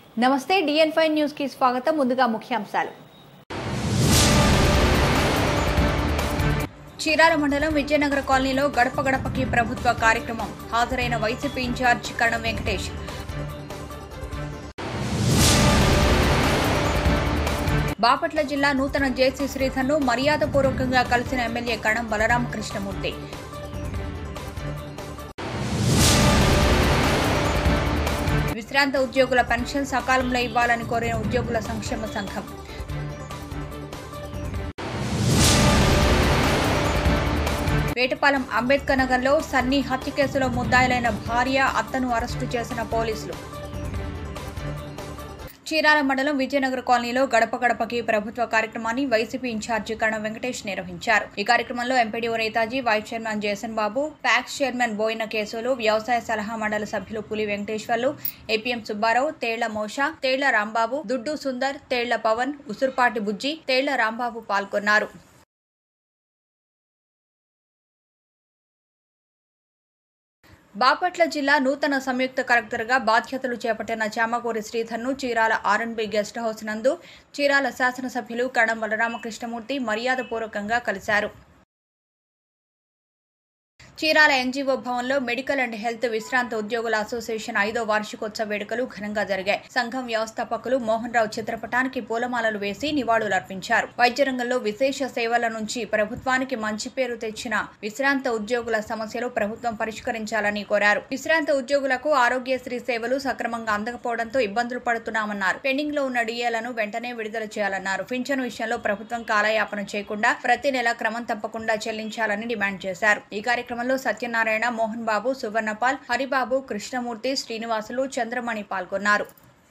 నమస్తే డిఎన్ five news కి స్వాగతం ముందుగా ముఖ్యాంశాలు చీరాల మండలం విజయనగర కాలనీలో గడప గడపకి ప్రభుత్వ కార్యక్రమం హాజరైన వైసీపీ ఇన్ఛార్జ్ కరణం వెంకటేష్ బాపట్ల జిల్లా నూతన జేసీ శ్రీధర్ను మర్యాదపూర్వకంగా కలిసిన ఎమ్మెల్యే కణం బలరామకృష్ణమూర్తి విశ్రాంత ఉద్యోగుల పెన్షన్ సకాలంలో ఇవ్వాలని కోరిన ఉద్యోగుల సంక్షేమ సంఘం వేటపాలెం అంబేద్కర్ నగర్లో సన్నీ హత్య కేసులో ముద్దాయిలైన భార్య అత్తను అరెస్టు చేసిన పోలీసులు చీరాల మండలం విజయనగర కాలనీలో గడప గడపకి ప్రభుత్వ కార్యక్రమాన్ని వైసీపీ ఇన్ఛార్జి కణం వెంకటేష్ నిర్వహించారు ఈ కార్యక్రమంలో MPDO Netaji vice chairman Jason Babu PACS chairman Boyina కేసులు వ్యవసాయ సలహా మండలి సభ్యులు పులి వెంకటేశ్వర్లు ఏపీఎం సుబ్బారావు తేళ్ల మోష తేళ్ల రాంబాబు దుడ్డు సుందర్ తేళ్ల పవన్ ఉసురుపాటి బుజ్జి తేళ్ల రాంబాబు పాల్గొన్నారు బాపట్ల జిల్లా నూతన సంయుక్త కలెక్టర్గా బాధ్యతలు చేపట్టిన చామకూరి శ్రీధర్ను చీరాల ఆర్ఎన్బి గెస్ట్ హౌస్ నందు చీరాల శాసనసభ్యులు కణం బలరామకృష్ణమూర్తి మర్యాదపూర్వకంగా కలిశారు చీరాల ఎన్జీఓ భవన్లో మెడికల్ అండ్ హెల్త్ విశ్రాంత ఉద్యోగుల అసోసియేషన్ ఐదో వార్షికోత్సవ వేడుకలు ఘనంగా జరిగాయి సంఘం వ్యవస్థాపకులు మోహన్ రావు చిత్రపటానికి పూలమాలలు వేసి నివాళులర్పించారు వైద్య రంగంలో విశేష సేవల నుంచి ప్రభుత్వానికి మంచి పేరు తెచ్చిన విశ్రాంత ఉద్యోగుల సమస్యలు ప్రభుత్వం పరిష్కరించాలని కోరారు విశ్రాంత ఉద్యోగులకు ఆరోగ్యశ్రీ సేవలు సక్రమంగా అందకపోవడంతో ఇబ్బందులు పడుతున్నామన్నారు పెండింగ్ లో ఉన్న డిఏలను వెంటనే విడుదల చేయాలన్నారు పింఛను విషయంలో ప్రభుత్వం కాలయాపన చేయకుండా ప్రతి నెల క్రమం తప్పకుండా చెల్లించాలని డిమాండ్ చేశారు ఈ కార్యక్రమంలో సత్యనారాయణ మోహన్ బాబు సువర్ణపాల్ హరిబాబు కృష్ణమూర్తి శ్రీనివాసులు చంద్రమణి పాల్గొన్నారు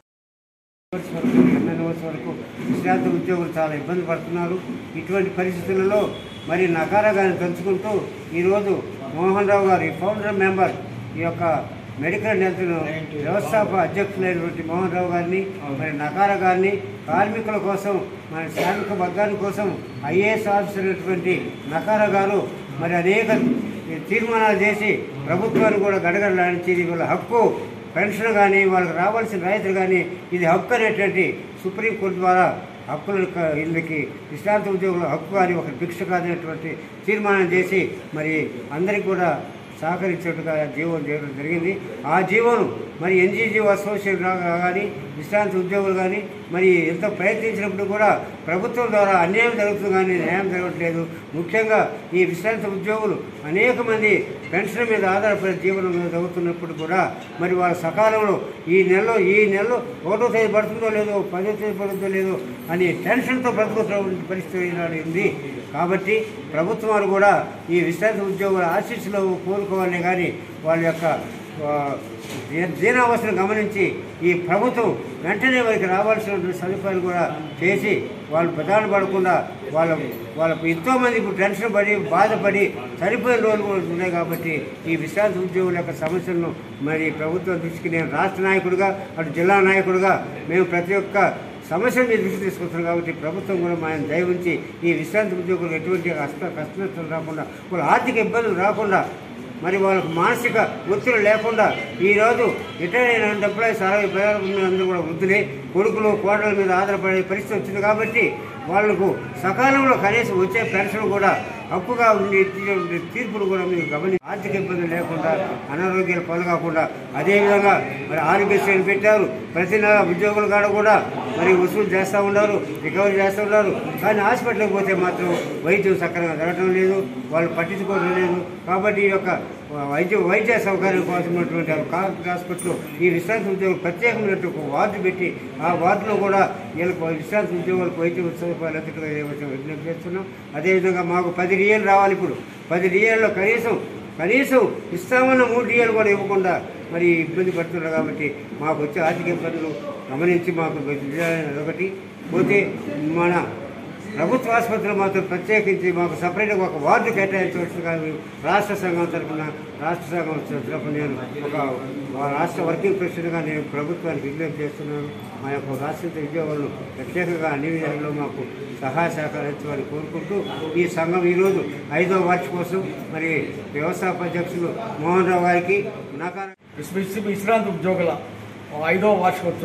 వర్ష వరకు పన్నెండు వర్ష వరకు విశ్రాంత ఉద్యోగులు చాలా ఇబ్బంది పడుతున్నారు ఇటువంటి పరిస్థితులలో మరి నకారాగాన్ని పెంచుకుంటూ ఈరోజు మోహన్ రావు గారు ఈ ఫౌండర్ మెంబర్ ఈ యొక్క మెడికల్ హెల్త్ వ్యవస్థాపక అధ్యక్షులైనటువంటి మోహన్ రావు గారిని మరి నకారా గారిని కార్మికుల కోసం మన శ్రామిక వర్గాని కోసం ఐఏఎస్ ఆఫీసర్ అయినటువంటి నకారా గారు మరి అనేక తీర్మానాలు చేసి ప్రభుత్వాన్ని కూడా గడగడలాడించి ఇది వీళ్ళ హక్కు పెన్షన్ కానీ వాళ్ళకి రావాల్సిన రైతులు కానీ ఇది హక్కు అనేటువంటి సుప్రీంకోర్టు ద్వారా హక్కులు వీళ్ళకి విశ్రాంత ఉద్యోగుల హక్కు కానీ ఒక భిక్ష కాదనేటువంటి తీర్మానం చేసి మరి అందరికీ కూడా సహకరించేట్టుగా జీవోలు చేయడం జరిగింది ఆ జీవోను మరి ఎన్జీజీ అసోసియేషన్ కానీ విశ్రాంతి ఉద్యోగులు కానీ మరి ఎంత ప్రయత్నించినప్పుడు కూడా ప్రభుత్వం ద్వారా అన్యాయం జరుగుతుంది కానీ న్యాయం జరగట్లేదు ముఖ్యంగా ఈ విశ్రాంతి ఉద్యోగులు అనేక మంది పెన్షన్ మీద ఆధారపడి జీవనం మీద జరుగుతున్నప్పుడు కూడా మరి వాళ్ళ సకాలంలో ఈ నెలలో ఈ నెలలో ఒకటో తేదీ పడుతుందో లేదో పదో తేదీ పడుతుందో లేదో అని టెన్షన్తో బ్రతుకుతున్న పరిస్థితి ఈనాడు ఉంది కాబట్టి ప్రభుత్వం వారు కూడా ఈ విశ్రాంతి ఉద్యోగుల ఆశీస్సులో కోరుకోవాలని కానీ వాళ్ళ యొక్క ఆ, దీ- దీనావస్థను గమనించి ఈ ప్రభుత్వం వెంటనే వారికి రావాల్సిన సదుపాయాలు కూడా చేసి వాళ్ళు ప్రధాన పడకుండా వాళ్ళ వాళ్ళకు ఎంతోమంది ఇప్పుడు టెన్షన్ పడి బాధపడి చనిపోయిన రోజులు కూడా ఉన్నాయి కాబట్టి ఈ విశ్రాంతి ఉద్యోగుల యొక్క సమస్యలను మరి ప్రభుత్వం దృష్టికి నేను రాష్ట్ర నాయకుడిగా అటు జిల్లా నాయకుడిగా మేము ప్రతి ఒక్క సమస్య మీద దృష్టి తీసుకొస్తున్నాం కాబట్టి ప్రభుత్వం కూడా మనం దయ ఉంచి ఈ విశ్రాంతి ఉద్యోగులకు ఎటువంటి కష్ట కష్ట నష్టాలు రాకుండా వాళ్ళ ఆర్థిక ఇబ్బందులు రాకుండా మరి వాళ్ళకు మానసిక ఒత్తిడి లేకుండా ఈరోజు రిటైర్ అయిన ఎంప్లాయీస్ అరవై పదిహేను అందరూ కూడా వృద్ధులే కొడుకులు కోడల మీద ఆధారపడే పరిస్థితి వచ్చింది కాబట్టి వాళ్ళకు సకాలంలో కనీసం వచ్చే పెన్షన్ కూడా హక్కుగా ఉండి ఇచ్చేటువంటి తీర్పులు కూడా మీరు గమని ఆర్థిక ఇబ్బందులు లేకుండా అనారోగ్యాలు పాల్గొకుండా అదేవిధంగా మరి ఆరోగ్యశ్రేణి పెట్టారు ప్రతి నెల ఉద్యోగుల కాడ కూడా మరి వసూలు చేస్తూ ఉన్నారు రికవరీ చేస్తూ ఉన్నారు కానీ హాస్పిటల్కి పోతే మాత్రం వైద్యం సక్రమంగా జరగడం లేదు వాళ్ళు పట్టించుకోవడం లేదు కాబట్టి ఈ యొక్క వైద్య వైద్య సౌకర్యం కోసం ఉన్నటువంటి కార్పొరేట్ హాస్పిటల్ ఈ విశ్రాంతి ఉద్యోగులు ప్రత్యేకమైనటువంటి ఒక వార్డు పెట్టి ఆ వార్డులో కూడా వీళ్ళకి విశ్రాంతి ఉద్యోగులకు వైద్య సదుపాయాలు అందుకుగా విజ్ఞప్తి చేస్తున్నాం అదేవిధంగా మాకు పది డిఏలు రావాలి ఇప్పుడు పది డిఏల్లో కనీసం కనీసం ఇస్తామన్న మూడు డిఏలు కూడా ఇవ్వకుండా మరి ఇబ్బంది పడుతున్నారు కాబట్టి మాకు వచ్చే ఆర్థిక ఇబ్బందులు గమనించి మాకు విజయాలు ఒకటి పోతే మన ప్రభుత్వ ఆసుపత్రులు మాత్రం ప్రత్యేకించి మాకు సపరేట్గా ఒక వార్డు కేటాయించవలసిందిగా మేము రాష్ట్ర సంఘం తరఫున రాష్ట్ర సంఘం తరఫున నేను ఒక రాష్ట్ర వర్కింగ్ ప్రెసిడెంట్గా నేను ప్రభుత్వానికి విజ్ఞప్తి చేస్తున్నాను మా యొక్క రాష్ట్ర ఉద్యోగులను ప్రత్యేకంగా అన్ని విధాలలో మాకు సహాయ సహకరించాలని కోరుకుంటూ ఈ సంఘం ఈరోజు ఐదో వార్షిక కోసం మరి వ్యవస్థాపక అధ్యక్షులు మోహన్ రావు గారికి నాకార విశ్వ- విశ్రాంతి ఉద్యోగుల ఐదో వార్షికోత్సవం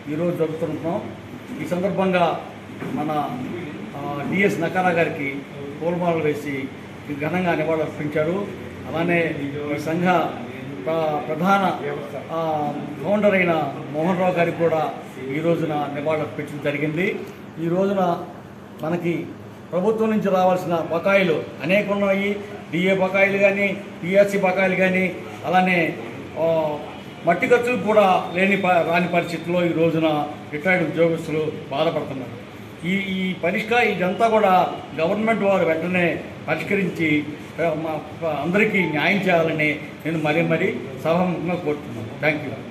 ఈరోజు జరుపుతున్నాం ఈ సందర్భంగా మన డిఎస్ నకారా గారికి పూలమాలలు వేసి ఘనంగా నివాళులు అర్పించారు అలానే ఈ సంఘ ప్ర- ప్రధాన ఆ, ఫౌండర్ అయిన మోహన్ రావు గారికి కూడా ఈ రోజున నివాళులు అర్పించడం జరిగింది ఈ రోజున మనకి ప్రభుత్వం నుంచి రావాల్సిన బకాయిలు అనేక ఉన్నాయి డిఏ బకాయిలు కానీ పిఎస్సి బకాయిలు కానీ అలానే ఆ, మట్టి ఖర్చులు కూడా లేని ప- రాని పరిస్థితుల్లో ఈ రోజున రిటైర్డ్ ఉద్యోగస్తులు బాధపడుతున్నారు ఈ ఈ పరిష్కారం ఇదంతా కూడా గవర్నమెంట్ వారు వెంటనే పరిష్కరించి ఆ, మా మా అందరికీ న్యాయం చేయాలని నేను మరీ మరీ సభముఖంగా కోరుతున్నాను థ్యాంక్ యూ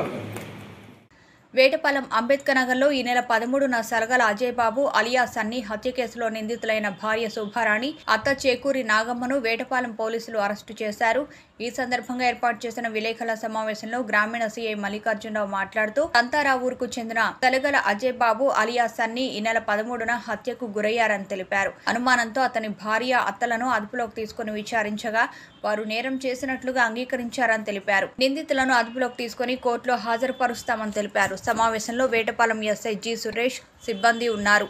వేటపాలెం అంబేద్కర్ నగర్లో ఈ నెల పదమూడున సరగల అజయ్ బాబు అలియా సన్నీ హత్య కేసులో నిందితులైన భార్య శోభారాణి అత్త చేకూరి నాగమ్మను వేటపాలెం పోలీసులు అరెస్టు చేశారు ఈ సందర్భంగా ఏర్పాటు చేసిన విలేకరుల సమావేశంలో గ్రామీణ సీఐ మల్లికార్జునరావు మాట్లాడుతూ తంతారావూరుకు చెందిన తలగల అజయ్ బాబు అలియా సన్నీ ఈ నెల పదమూడున హత్యకు గురయ్యారని తెలిపారు అనుమానంతో అతని భార్య అత్తలను అదుపులోకి తీసుకుని విచారించగా వారు నేరం చేసినట్లుగా అంగీకరించారని తెలిపారు నిందితులను అదుపులోకి తీసుకుని కోర్టులో హాజరుపరుస్తామని తెలిపారు సమావేశంలో వేటపాలెం ఎస్ఐ జి సురేష్ సిబ్బంది ఉన్నారు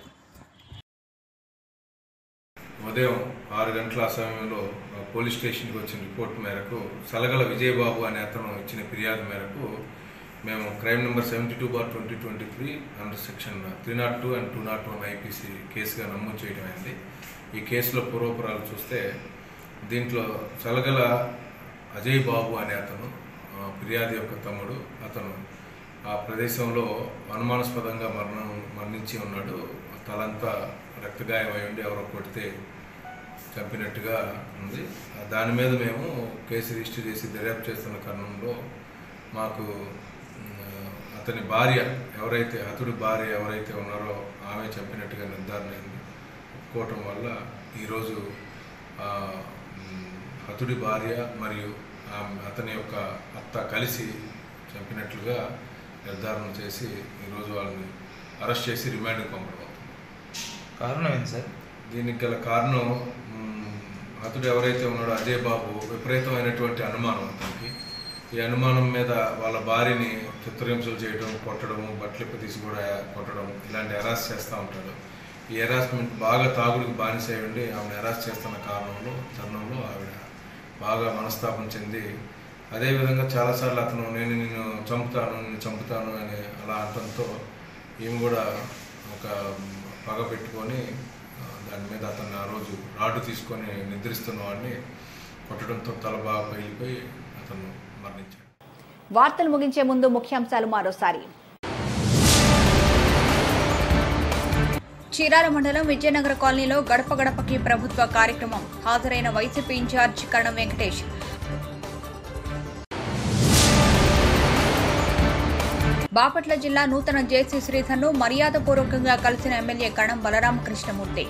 ఉదయం ఆరు గంటల ఆ సమయంలో ఆ, పోలీస్ స్టేషన్కి వచ్చిన రిపోర్ట్ మేరకు సలగల విజయబాబు అనే అతను ఇచ్చిన ఫిర్యాదు మేరకు మేము crime number seventy two bar twenty twenty three under section three not two and two not one IPC కేసుగా నమోదు చేయడం అయింది ఈ కేసులో పూర్వపురాలు చూస్తే దీంట్లో సలగల అజయ్ బాబు అనే అతను ఆ, ఫిర్యాదు యొక్క తమ్ముడు అతను ఆ ప్రదేశంలో అనుమానాస్పదంగా మరణం మరణించి ఉన్నాడు తలంతా రక్తగాయం అయి ఉండి ఎవరో కొడితే చంపినట్టుగా ఉంది దాని మీద మేము కేసు రిజిస్టర్ చేసి దర్యాప్తు చేస్తున్న కారణంలో మాకు ఉమ్, అతని భార్య ఎవరైతే అతడి భార్య ఎవరైతే ఉన్నారో ఆమె చంపినట్టుగా నిర్ధారణ అయింది ఒప్పుకోవటం వల్ల ఈరోజు ఆ, ఉమ్, అతడి భార్య మరియు ఆమె అతని యొక్క అత్త కలిసి చంపినట్లుగా నిర్ధారణ చేసి ఈరోజు వాళ్ళని అరెస్ట్ చేసి రిమాండ్కి పంపడం అవుతుంది కారణం ఏంటి సార్ దీనికి గల కారణం మ్, అతడు ఎవరైతే ఉన్నాడో అజయ్ బాబు విపరీతమైనటువంటి అనుమానం అతనికి ఈ అనుమానం మీద వాళ్ళ భార్యని చిత్రహింసలు చేయడం కొట్టడము బట్టలిప్ప తీసి కూడా కొట్టడం ఇలాంటి హెరాస్ చేస్తూ ఉంటాడు ఈ హెరాస్మెంట్ బాగా తాగుడికి బానిస అయి ఉండి ఆమెను హెరాస్ చేస్తున్న కారణంలో తరుణంలో ఆవిడ బాగా మనస్తాపం చెంది అదేవిధంగా చాలాసార్లు అతను నేను నిన్ను చంపుతాను నిన్ను చంపుతాను అని అలా అనడంతో ఈమె కూడా ఒక పగ పెట్టుకొని ఆ, దాని మీద అతను ఆ రోజు రాడ్డు తీసుకొని నిద్రిస్తున్న వాడిని కొట్టడంతో తల బాగా పగిలిపోయి అతను మరణించాడు వార్తలు ముగించే ముందు ముఖ్యాంశాలు మరోసారి చీరాల మండలం విజయనగర కాలనీలో గడప గడపకి ప్రభుత్వ కార్యక్రమం హాజరైన వైసీపీ ఇన్ఛార్జ్ కరణం వెంకటేష్ బాపట్ల జిల్లా నూతన జేసీ శ్రీధర్ను మర్యాదపూర్వకంగా కలిసిన ఎమ్మెల్యే కణం బలరామకృష్ణమూర్తి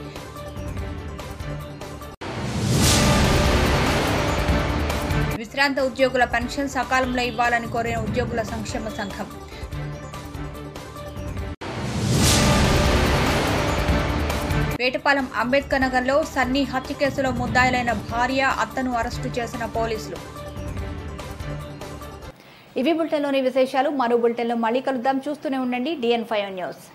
విశ్రాంత ఉద్యోగుల పెన్షన్ సకాలంలో ఇవ్వాలని కోరిన ఉద్యోగుల సంక్షేమ సంఘం వేటపాలెం అంబేద్కర్ నగర్లో సన్నీ హత్య కేసులో ముద్దాయిలైన భార్య అత్తను అరెస్టు చేసిన పోలీసులు ఇవి బులెటిన్లోని విశేషాలు మరో బులెటిన్లో మళ్ళీ కలుద్దాం చూస్తూనే ఉండండి డిఎన్ ఫైవ్ న్యూస్